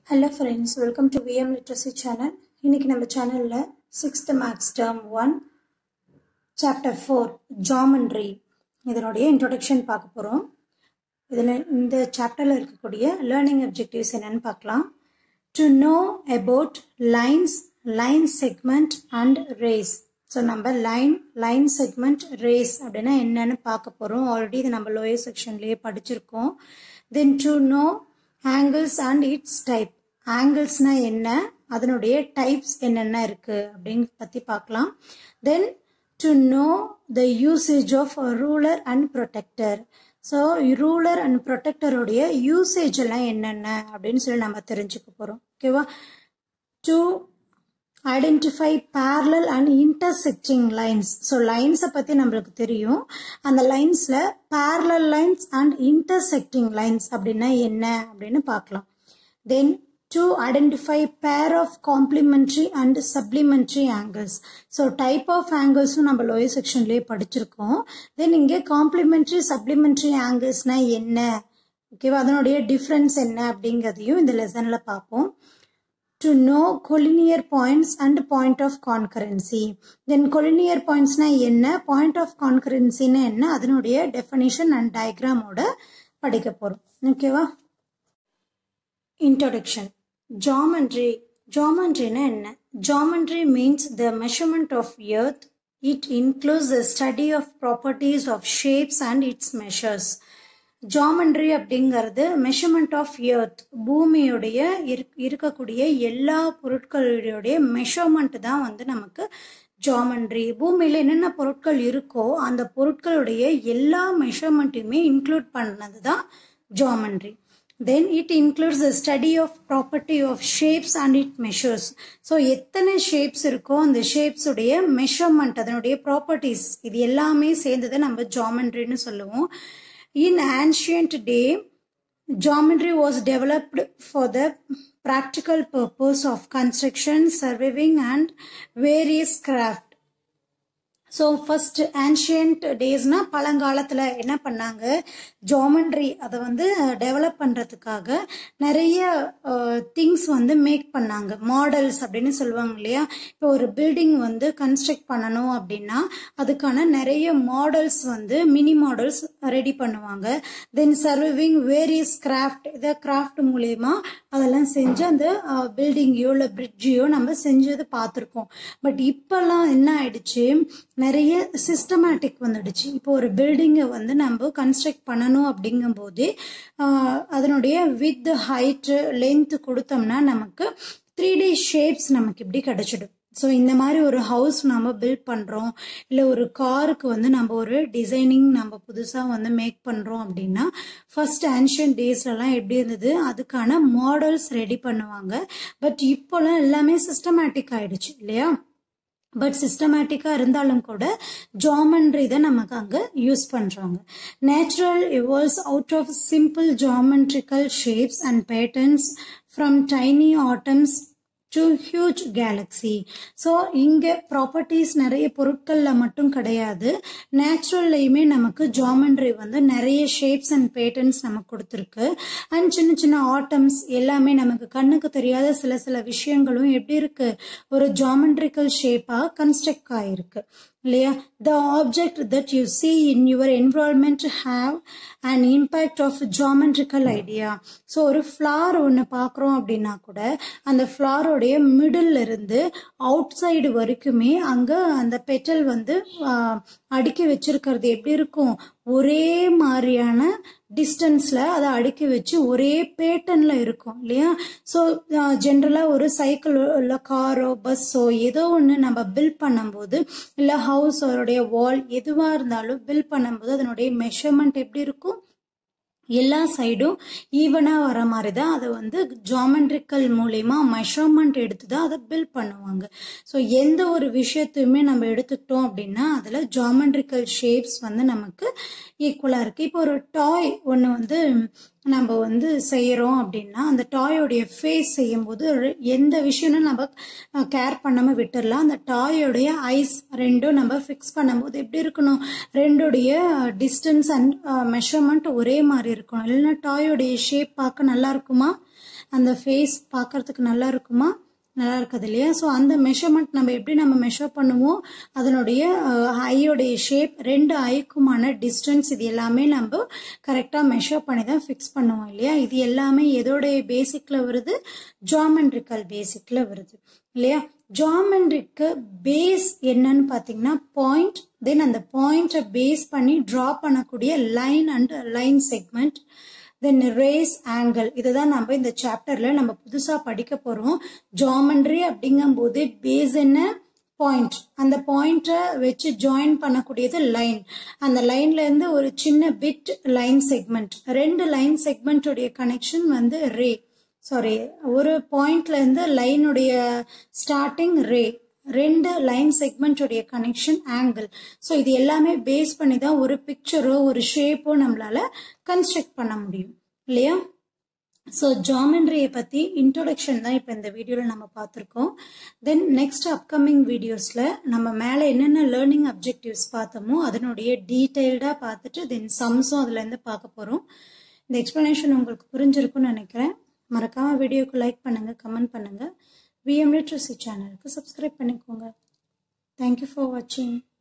Hello friends welcome to VM literacy channel இன்னைக்கு நம்ம சேனலில் sixth maths term one chapter four geometry இதனுடைய introduction பார்க்க போகிறோம் இதில் இந்த சாப்டரில் இருக்கக்கூடிய லேர்னிங் அப்ஜெக்டிவ்ஸ் என்னன்னு பார்க்கலாம் to know about lines line segment and rays so நம்ம லைன் லைன் செக்மெண்ட் ரேஸ் அப்படின்னா என்னன்னு பார்க்க போகிறோம் ஆல்ரெடி இது நம்ம லோயர் செக்ஷன்லேயே படிச்சிருக்கோம் then to know angles and its type ஆங்கிள்ஸ்னா என்ன அதனுடைய டைப்ஸ் என்னென்ன இருக்கு அப்படின்னு பற்றி பார்க்கலாம் then to know the usage of ruler and protractor so ruler and ப்ரொடெக்டருடைய யூசேஜ் எல்லாம் என்னென்ன அப்படின்னு சொல்லி நம்ம தெரிஞ்சுக்க போகிறோம் ஓகேவா to identify parallel and intersecting lines so லைன்ஸை பற்றி நம்மளுக்கு தெரியும் அந்த லைன்ஸில் parallel lines and intersecting lines அப்படின்னா என்ன அப்படின்னு பார்க்கலாம் then to identify pair of complimentary and supplementary angles so type of ஆங்கிள்ஸும் நம்ம லோயர் செக்ஷன்லேயே படிச்சிருக்கோம் தென் இங்கே காம்ப்ளிமெண்ட்ரி சப்ளிமெண்ட்ரி ஆங்கிள்ஸ்னா என்ன ஓகேவா அதனுடைய டிஃப்ரென்ஸ் என்ன அப்படிங்கிறதையும் இந்த லெசனில் பார்ப்போம் to know collinear points and point of concurrency then collinear pointsனா என்ன point of concurrencyனா என்ன அதனுடைய definition and diagram ஓட படிக்க போறோம் ஓகேவா introduction geometry geometryனா என்ன geometry means the measurement of earth it includes the study of properties of shapes and its measures geometry அப்படிங்கிறது measurement of earth பூமியுடைய இருக்கக்கூடிய எல்லா பொருட்களுடைய மெஷர்மெண்ட் தான் வந்து நமக்கு ஜாமண்ட்ரி பூமியில் என்னென்ன பொருட்கள் இருக்கோ அந்த பொருட்களுடைய எல்லா மெஷர்மெண்ட்டையுமே இன்க்ளூட் பண்ணது தான் geometry then it includes the study of property of shapes and it measures so எத்தனை ஷேப்ஸ் இருக்கோ அந்த ஷேப்ஸுடைய மெஷர்மெண்ட் அதனுடைய ப்ராப்பர்ட்டிஸ் இது எல்லாமே சேர்ந்ததை நம்ம ஜாமண்ட்ரின்னு சொல்லுவோம் In ancient day, geometry was developed for the practical purpose of construction, surveying and various craft. So first ancient டேஸ்னா பழங்காலத்தில் என்ன பண்ணாங்க ஜாமெண்ட்ரி அதை வந்து டெவலப் பண்ணுறதுக்காக நிறைய திங்ஸ் வந்து மேக் பண்ணாங்க மாடல்ஸ் அப்படின்னு சொல்லுவாங்க இல்லையா இப்போ ஒரு பில்டிங் வந்து கன்ஸ்ட்ரக்ட் பண்ணணும் அப்படின்னா அதுக்கான நிறைய மாடல்ஸ் வந்து மினி மாடல்ஸ் ரெடி பண்ணுவாங்க தென் சர்விங் வேரியஸ் கிராஃப்ட் இதை கிராஃப்ட் மூலியமா அதெல்லாம் செஞ்சு அந்த பில்டிங்கையோ இல்லை பிரிட்ஜையோ நம்ம செஞ்சது பார்த்துருக்கோம் பட் இப்போல்லாம் என்ன ஆயிடுச்சு நிறைய சிஸ்டமேட்டிக் வந்துடுச்சு இப்போ ஒரு பில்டிங்கை வந்து நம்ம கன்ஸ்ட்ரக்ட் பண்ணணும் அப்படிங்கும்போது அதனுடைய வித் ஹைட்டு லென்த் கொடுத்தோம்னா நமக்கு த்ரீ டி ஷேப்ஸ் நமக்கு இப்படி கிடைச்சிடும் ஸோ இந்த மாதிரி ஒரு ஹவுஸ் நம்ம பில்ட் பண்ணுறோம் இல்லை ஒரு காருக்கு வந்து நம்ம ஒரு டிசைனிங் நம்ம புதுசாக வந்து மேக் பண்ணுறோம் அப்படின்னா ஃபர்ஸ்ட் ஆன்ஷியன் டேஸ்லலாம் எப்படி இருந்தது அதுக்கான மாடல்ஸ் ரெடி பண்ணுவாங்க பட் இப்போலாம் எல்லாமே சிஸ்டமேட்டிக் ஆயிடுச்சு இல்லையா பட் சிஸ்டமேட்டிக்காக இருந்தாலும் கூட ஜாமண்ட்ரி தான் நமக்கு அங்கே யூஸ் பண்ணுறாங்க natural evolves out of simple geometrical shapes and patterns from tiny atoms to huge galaxy so இங்கே ப்ராப்பர்ட்டிஸ் நிறைய பொருட்களில் மட்டும் கிடையாது நேச்சுரல்லையுமே நமக்கு ஜாமெண்ட்ரி வந்து நிறைய ஷேப்ஸ் அண்ட் பேட்டர்ன்ஸ் நமக்கு கொடுத்துருக்கு அண்ட் சின்ன சின்ன ஆட்டம்ஸ் எல்லாமே நமக்கு கண்ணுக்கு தெரியாத சில சில விஷயங்களும் எப்படி இருக்கு ஒரு ஜாமெண்ட்ரிக்கல் ஷேப்பாக கன்ஸ்ட்ரக்ட் ஆகிருக்கு இல்லையா the object that you see in your environment have and impact of geometrical idea so ஒரு ஃப்ளார் ஒன்று பார்க்குறோம் அப்படின்னா கூட அந்த ஃப்ளாரோடைய மிடில் இருந்து அவுட் சைடு வரைக்குமே அங்கே அந்த பெட்டல் வந்து அடுக்கி வச்சிருக்கிறது எப்படி இருக்கும் ஒரே மாதிரியான டிஸ்டன்ஸில் அதை அடுக்கி வச்சு ஒரே பேட்டர்னில் இருக்கும் இல்லையா ஸோ ஜென்ரலாக ஒரு சைக்கிளோ இல்லை காரோ பஸ்ஸோ ஏதோ ஒன்று நம்ம பில்ட் பண்ணும்போது இல்லை ஹவுஸ் அவருடைய வால் எதுவாக இருந்தாலும் பில்ட் பண்ணும்போது அதனுடைய மெஷர்மெண்ட் எப்படி இருக்கும் எல்லா சைடும் ஈவனாக வர மாதிரி தான் அதை வந்து ஜாமெண்ட்ரிக்கல் மூலயமா மெஷர்மெண்ட் எடுத்து தான் அதை பில்ட் பண்ணுவாங்க ஸோ எந்த ஒரு விஷயத்தையுமே நம்ம எடுத்துக்கிட்டோம் அப்படின்னா அதில் ஜாமெண்ட்ரிக்கல் ஷேப்ஸ் வந்து நமக்கு ஈக்குவலாக இருக்குது இப்போ ஒரு டாய் ஒன்று வந்து நம்ம வந்து செய்கிறோம் அப்படின்னா அந்த டாயோடைய ஃபேஸ் செய்யும்போது ரெ- எந்த விஷயமும் நம்ம கேர் பண்ணாமல் விட்டுடலாம் அந்த டாயோடைய ஐஸ் ரெண்டும் நம்ம ஃபிக்ஸ் பண்ணும்போது எப்படி இருக்கணும் ரெண்டுடைய டிஸ்டன்ஸ் அண்ட் மெஷர்மெண்ட் ஒரே மாதிரி இருக்கணும் இல்லைன்னா டாயோடைய ஷேப் பார்க்க நல்லா இருக்குமா அந்த ஃபேஸ் பார்க்கறதுக்கு நல்லா இருக்குமா நல்லா இருக்குது இல்லையா ஸோ அந்த மெஷர்மெண்ட் நம்ம எப்படி நம்ம மெஷர் பண்ணுவோம் அதனுடைய ஐயோடைய ஷேப் ரெண்டு ஐக்குமான டிஸ்டன்ஸ் இது எல்லாமே நம்ம கரெக்டாக மெஷர் பண்ணி தான் ஃபிக்ஸ் பண்ணுவோம் இல்லையா இது எல்லாமே எதோடைய பேசிக்கில் வருது ஜாமெண்ட்ரிக்கல் பேசிக்கில் வருது இல்லையா ஜாமெண்ட்ரிக்கு பேஸ் என்னன்னு பார்த்தீங்கன்னா பாயிண்ட் தென் அந்த பாயிண்ட்டை பேஸ் பண்ணி ட்ரா பண்ணக்கூடிய line and line segment then rays angle இதுதான் நம்ம இந்த சாப்டர்ல நம்ம புதுசா படிக்க போறோம் ஜாமெண்ட்ரி அப்படிங்கும்போது பேஸ் என்ன பாயிண்ட் அந்த பாயிண்ட்டை வச்சு ஜாயின் பண்ணக்கூடியது லைன் அந்த லைன்ல இருந்து ஒரு சின்ன பிட் லைன் செக்மெண்ட் ரெண்டு லைன் செக்மெண்ட்டுடைய கனெக்ஷன் வந்து ரே சாரி ஒரு பாயிண்ட்ல இருந்து லைனுடைய ஸ்டார்டிங் ரே ரெண்டு லைன் செக்மெண்ட்டுடைய கனெக்ஷன் ஆங்கிள் ஸோ இது எல்லாமே பேஸ் பண்ணி தான் ஒரு பிக்சரோ ஒரு ஷேப்போ நம்மளால கன்ஸ்ட்ரக்ட் பண்ண முடியும் இல்லையா ஸோ ஜாமெண்ட்ரியை பற்றி இன்ட்ரோடக்ஷன் தான் இப்போ இந்த வீடியோவில் நம்ம பார்த்துருக்கோம் தென் நெக்ஸ்ட் அப்கமிங் வீடியோஸில் நம்ம மேலே என்னென்ன லேர்னிங் அப்ஜெக்டிவ்ஸ் பார்த்தோமோ அதனுடைய டீட்டெயில்டாக பார்த்துட்டு தென் சம்ஸும் அதுலேருந்து பார்க்க போகிறோம் இந்த எக்ஸ்ப்ளனேஷன் உங்களுக்கு புரிஞ்சிருக்கும்னு நினைக்கிறேன் மறக்காமல் வீடியோக்கு லைக் பண்ணுங்கள் கமெண்ட் பண்ணுங்கள் விஎம் லிட்ரஸி சேனலுக்கு சப்ஸ்கிரைப் பண்ணிக்கோங்க தேங்க்யூ ஃபார் வாட்சிங்